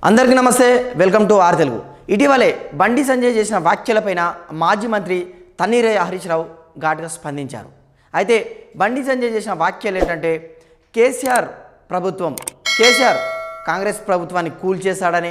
అందరికీ నమస్తే welcome to are Telugu ఇటీవలే బండి సంజయ్ చేసిన వ్యాఖ్యలపైన మాజీ మంత్రి తన్నీరే హరీష్ రావు ఘాటుగా స్పందించారు అయితే బండి సంజయ్ చేసిన వ్యాఖ్యలు ఏంటంటే కేసీఆర్ ప్రభుత్వం కేసీఆర్ కాంగ్రెస్ ప్రభుత్వాన్ని కూల్చేశాడని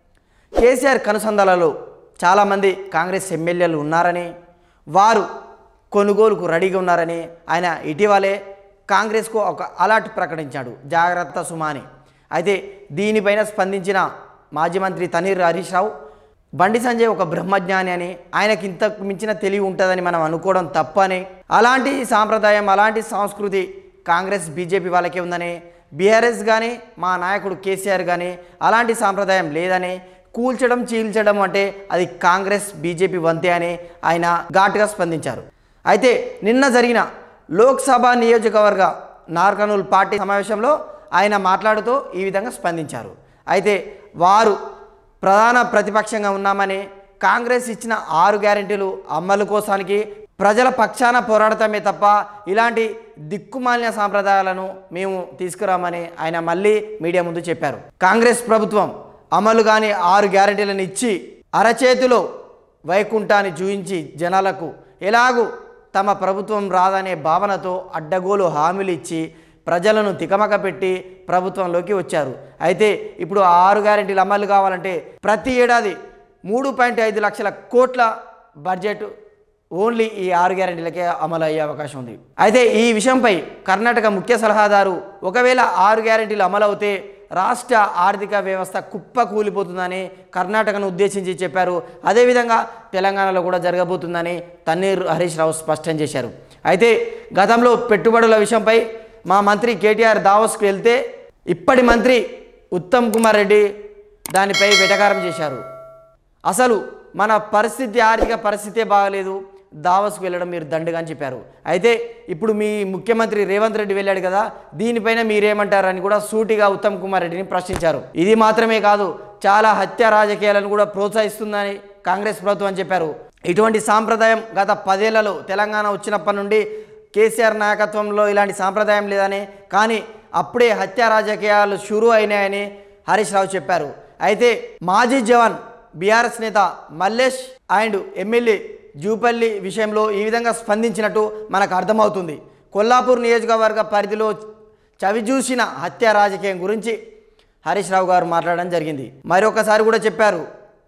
కేసీఆర్ కనుసంధాలలో చాలామంది కాంగ్రెస్ ఎమ్మెల్యేలు ఉన్నారని వారు కొనుగోలుకు రెడీగా ఉన్నారని ఆయన ఇటీవలే కాంగ్రెస్కు ఒక అలర్ట్ ప్రకటించాడు జాగ్రత్త సుమాని అయితే దీనిపైన స్పందించిన మాజీ మంత్రి తనీర్ హరీష్ రావు బండి సంజయ్ ఒక బ్రహ్మజ్ఞాని అని ఆయనకి ఇంతకు మించిన తెలివి ఉంటుందని మనం అనుకోవడం తప్పని అలాంటి సాంప్రదాయం అలాంటి సంస్కృతి కాంగ్రెస్ బీజేపీ వాళ్ళకే ఉందని బీఆర్ఎస్ కానీ మా నాయకుడు కేసీఆర్ కానీ అలాంటి సాంప్రదాయం లేదని కూల్చడం చీల్చడం అంటే అది కాంగ్రెస్ బీజేపీ వంతే అని ఆయన ఘాటుగా స్పందించారు అయితే నిన్న జరిగిన లోక్సభ నియోజకవర్గ నార్కనూల్ పార్టీ సమావేశంలో ఆయన మాట్లాడుతూ ఈ విధంగా స్పందించారు అయితే వారు ప్రధాన ప్రతిపక్షంగా ఉన్నామని కాంగ్రెస్ ఇచ్చిన ఆరు గ్యారెంటీలు అమలు కోసానికి ప్రజల పక్షాన పోరాడటమే తప్ప ఇలాంటి దిక్కుమాలిన సాంప్రదాయాలను మేము తీసుకురామని ఆయన మళ్ళీ మీడియా ముందు చెప్పారు కాంగ్రెస్ ప్రభుత్వం అమలు కాని ఆరు గ్యారెంటీలను ఇచ్చి అరచేతిలో వైకుంఠాన్ని చూయించి జనాలకు ఎలాగూ తమ ప్రభుత్వం రాదనే భావనతో అడ్డగోలు హామీలు ఇచ్చి ప్రజలను తికమక పెట్టి ప్రభుత్వంలోకి వచ్చారు అయితే ఇప్పుడు ఆ ఆరు గ్యారెంటీలు అమలు కావాలంటే ప్రతి ఏడాది మూడు పాయింట్ ఐదు లక్షల కోట్ల బడ్జెట్ ఓన్లీ ఈ ఆరు గ్యారెంటీలకే అమలు అయ్యే అవకాశం ఉంది అయితే ఈ విషయంపై కర్ణాటక ముఖ్య సలహాదారు ఒకవేళ ఆరు గ్యారెంటీలు అమలవుతే రాష్ట్ర ఆర్థిక వ్యవస్థ కుప్ప కూలిపోతుందని కర్ణాటకను ఉద్దేశించి చెప్పారు అదేవిధంగా తెలంగాణలో కూడా జరగబోతుందని తన్నీర్ హరీష్ రావు స్పష్టం చేశారు అయితే గతంలో పెట్టుబడుల విషయంపై మా మంత్రి కేటీఆర్ దావోస్కు వెళ్తే ఇప్పటి మంత్రి ఉత్తమ్ కుమార్ రెడ్డి దానిపై వెటకారం చేశారు అసలు మన పరిస్థితి ఆర్థిక పరిస్థితే బాగలేదు దావస్కు వెళ్ళడం మీరు దండగా అని చెప్పారు అయితే ఇప్పుడు మీ ముఖ్యమంత్రి రేవంత్ రెడ్డి వెళ్ళాడు కదా దీనిపైన మీరేమంటారని కూడా సూటిగా ఉత్తమ్ కుమార్ రెడ్డిని ప్రశ్నించారు ఇది మాత్రమే కాదు చాలా హత్య రాజకీయాలను కూడా ప్రోత్సహిస్తుందని కాంగ్రెస్ ప్రభుత్వం అని చెప్పారు ఇటువంటి సాంప్రదాయం గత పదేళ్లలో తెలంగాణ వచ్చినప్పటి నుండి కేసీఆర్ నాయకత్వంలో ఇలాంటి సాంప్రదాయం లేదని కానీ అప్పుడే హత్య రాజకీయాలు షురూ అయినాయని హరీష్ రావు చెప్పారు అయితే మాజీ జవాన్ బీఆర్ఎస్ నేత మల్లేష్ అండ్ ఎమ్మెల్యే జూపల్లి విషయంలో ఈ విధంగా స్పందించినట్టు మనకు అర్థమవుతుంది కొల్లాపూర్ నియోజకవర్గ పరిధిలో చవిచూసిన హత్య రాజకీయం గురించి హరీష్ రావు గారు మాట్లాడడం జరిగింది మరొకసారి కూడా చెప్పారు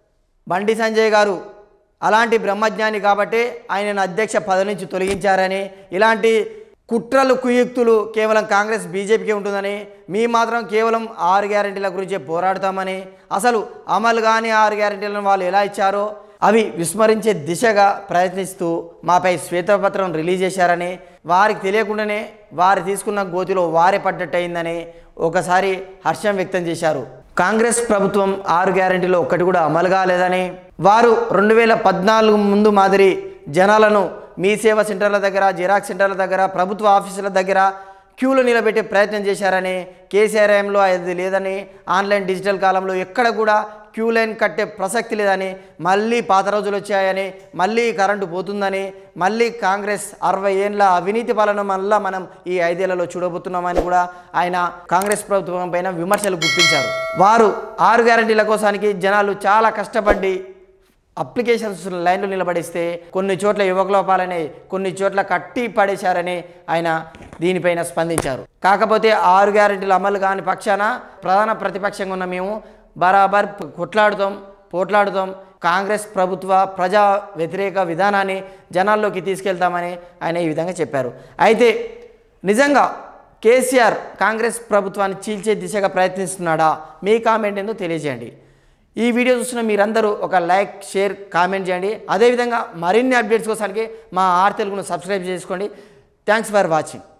బండి సంజయ్ గారు అలాంటి బ్రహ్మజ్ఞాని కాబట్టి ఆయనను అధ్యక్ష పదవి నుంచి తొలగించారని ఇలాంటి కుట్రలు కుయుక్తులు కేవలం కాంగ్రెస్ బీజేపీకి ఉంటుందని మీ మాత్రం కేవలం ఆరు గ్యారెంటీల గురించే పోరాడతామని అసలు అమలు కాని ఆరు గ్యారెంటీలను వాళ్ళు ఎలా ఇచ్చారో అవి విస్మరించే దిశగా ప్రయత్నిస్తూ మాపై శ్వేతపత్రం రిలీజ్ చేశారని వారికి తెలియకుండానే వారు తీసుకున్న గోతిలో వారే పడ్డట్టయిందని ఒకసారి హర్షం వ్యక్తం చేశారు కాంగ్రెస్ ప్రభుత్వం ఆరు గ్యారెంటీలో ఒక్కటి కూడా అమలు కాలేదని వారు రెండు వేల పద్నాలుగు ముందు మాదిరి జనాలను మీ సేవ సెంటర్ల దగ్గర జిరాక్స్ సెంటర్ల దగ్గర ప్రభుత్వ ఆఫీసుల దగ్గర క్యూలు నిలబెట్టే ప్రయత్నం చేశారని కేసీఆర్ హయాంలో అది లేదని ఆన్లైన్ డిజిటల్ కాలంలో ఎక్కడ కూడా క్యూ లైన్ కట్టే ప్రసక్తి లేదని మళ్ళీ పాత రోజులు వచ్చాయని మళ్ళీ కరెంటు పోతుందని మళ్ళీ కాంగ్రెస్ అరవై ఏళ్ళ అవినీతి పాలన మళ్ళా మనం ఈ ఐదేళ్లలో చూడబోతున్నామని కూడా ఆయన కాంగ్రెస్ ప్రభుత్వం పైన విమర్శలు గుప్పించారు వారు ఆరు గ్యారంటీల కోసానికి జనాలు చాలా కష్టపడి అప్లికేషన్స్ లైన్లో నిలబడిస్తే కొన్ని చోట్ల యువకులోపాలని కొన్ని చోట్ల కట్టి పడేశారని ఆయన దీనిపైన స్పందించారు కాకపోతే ఆరు గ్యారెంటీలు అమలు కాని పక్షాన ప్రధాన ప్రతిపక్షంగా ఉన్న మేము బరాబర్ కొట్లాడుతాం పోట్లాడుతాం కాంగ్రెస్ ప్రభుత్వ ప్రజా వ్యతిరేక విధానాన్ని జనాల్లోకి తీసుకెళ్తామని ఆయన ఈ విధంగా చెప్పారు అయితే నిజంగా కేసీఆర్ కాంగ్రెస్ ప్రభుత్వాన్ని చీల్చే దిశగా ప్రయత్నిస్తున్నాడా మీ కామెంట్ ఏందో తెలియజేయండి ఈ వీడియో చూస్తున్న మీరందరూ ఒక లైక్ షేర్ కామెంట్ చేయండి అదేవిధంగా మరిన్ని అప్డేట్స్ కోసానికి మా ఆర్ తెలుగును సబ్స్క్రైబ్ చేసుకోండి థ్యాంక్స్ ఫర్ వాచింగ్